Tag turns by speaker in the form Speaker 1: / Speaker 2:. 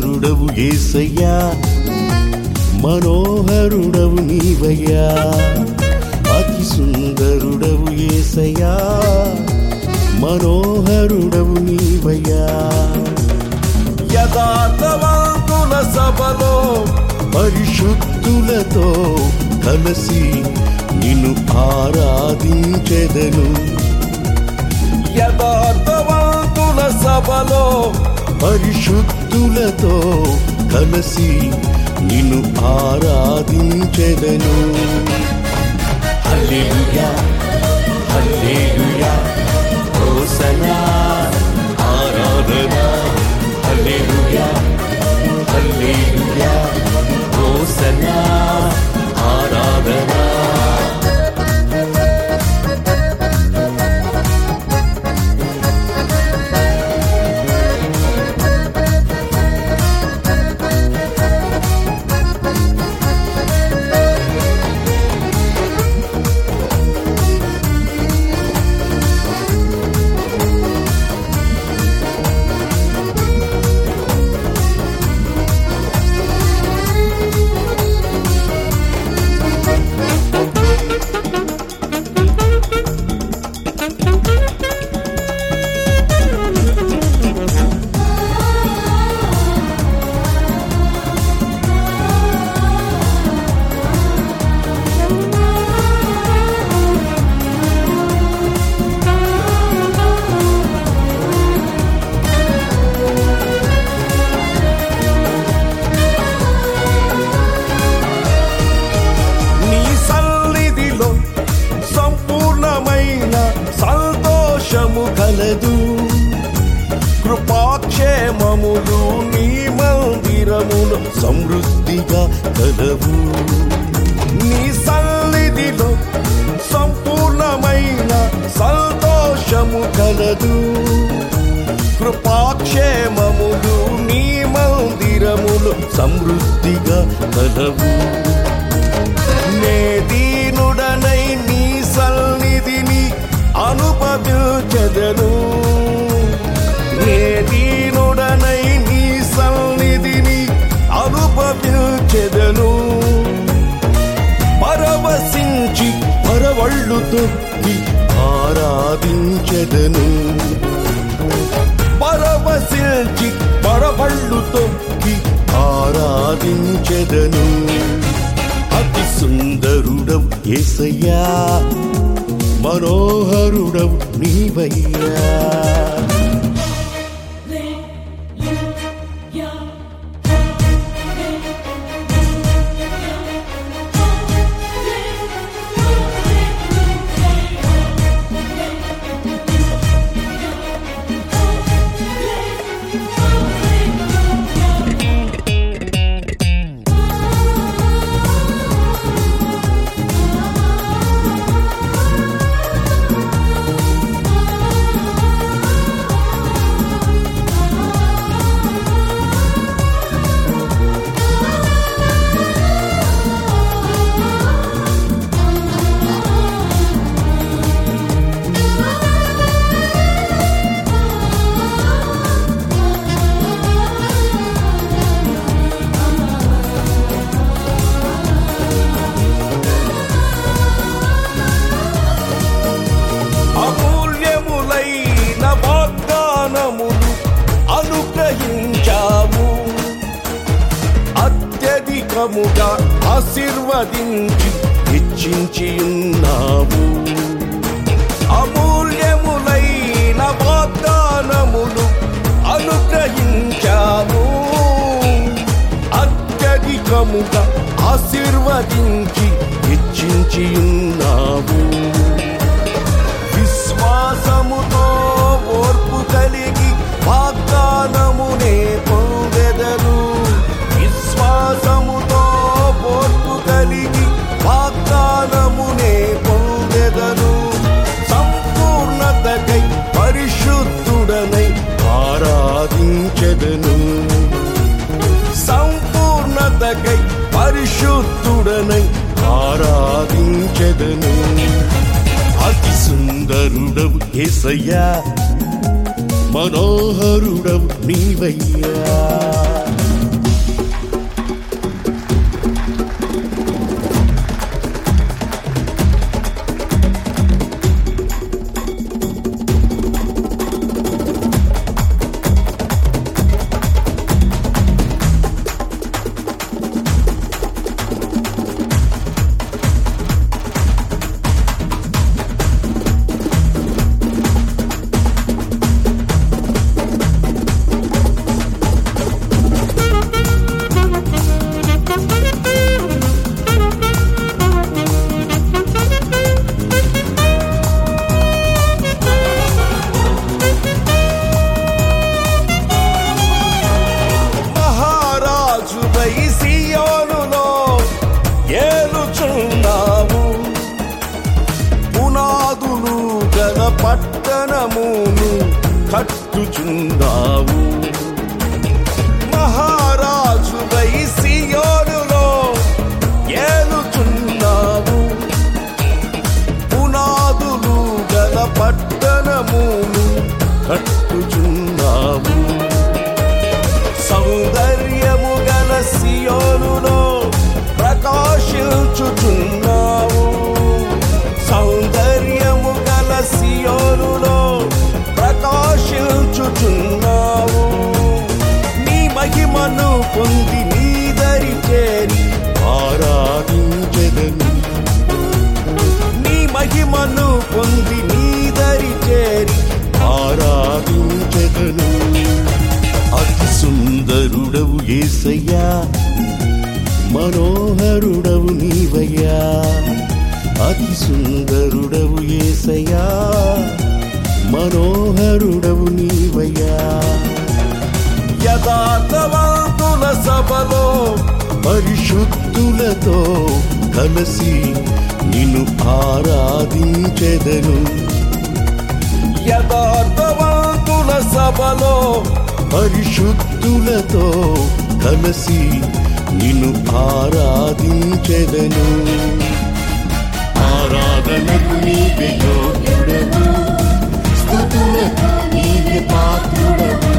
Speaker 1: సుందరుడవు ఏసయ్యా మనోహరుడవు నీవయ్యా అతి సుందరుడవు ఏసయ్యా మనోహరుడవు నీవయ్యా యథార్థవంతుల సభలో పరిశుద్ధులతో కలిసి నిన్ను ఆరాధించెదను యథార్థవంతుల సభలో పరిశుద్ధులతో కలిసి నిన్ను ఆరాధించెదను హల్లెలూయా హల్లెలూయా హోసనా ఆరాధన హల్లెలూయా హల్లెలూయా హోసనా ఆరాధన నీ సన్నిధిలో సంపూర్ణమైన సంతోషము కలదు కృపాక్షేమములు నీ మందిరములు సమృద్ధిగా కలవు నీ సన్నిధిలో సంపూర్ణమైన సంతోషము కలదు కృపాక్షేమములు నీ మందిరములు సమృద్ధిగా కలవు నే దీనుడనై నీ సన్నిధిని అనుభవించదను నే దీనుడనై నీ సన్నిధిని అనుభవించదను పరవశించి పరవళ్ళు తొక్కి ఆరాధించదను పరవశించి పరవళ్ళు తొక్కి ఆరాధించెదను అతి సుందరుడవు ఏసయ్యా మనోహరుడవు నీవయ్యా అమూల్యములైన వాగ్దానములు అనుగ్రహించాము అత్యధికముగా ఆశీర్వదించి హెచ్చించి ఉన్నాము అమూల్యములైన వాగ్దానములు అనుగ్రహించాము అత్యధికముగా ఆశీర్వదించి హెచ్చించి ఉన్నాము విశ్వాసముతో ఓర్పు కలిగి వాగ్దానమునే పొందెదరు విశ్వాసముతో ఓర్పు కలిగి వాగ్దానమునే పొందెదరు సంపూర్ణతకై పరిశుద్ధుడనై ఆరాధించెదను సంపూర్ణతకై పరిశుద్ధుడనై ఆరాధించెదను అతి సుందరుడవు ఏసయ్యా మనోహరుడవు నీవయ్యా సియోనులో ఏలుచున్నావు పునాదులు గల పట్టణమును కట్టుచున్నావు మహారాజువై సియోనులో ఏలుచున్నావు పునాదులు గల పట్టణమును కట్టుచున్నావు సౌందర్యము గల సియోనులో ప్రకాశించుచున్నావు సౌందర్యము గల సియోనులో ప్రకాశించుచున్నావు నీ మహిమను పొంది నీ దరి చేరి ఆరాధించెదను నీ మహిమను పొంది నీ దరి చేరి ఆరాధించెదను అతి సుందరుడవు ఏసయ్యా మనోహరుడవు నీవయ్యా అతి సుందరుడవు ఏసయ్యా మనోహరుడవు నీవయ్యా యథార్థవంతుల సభలో పరిశుద్ధులతో కలిసి నిన్ను ఆరాధించెదను యథార్థవంతుల సభలో పరిశుద్ధులతో కలిసి నిన్ను ఆరాధించెదను ఆరాధనకు నీవే యోగ్యుడవు స్తుతులకు నీవే పాత్రుడవు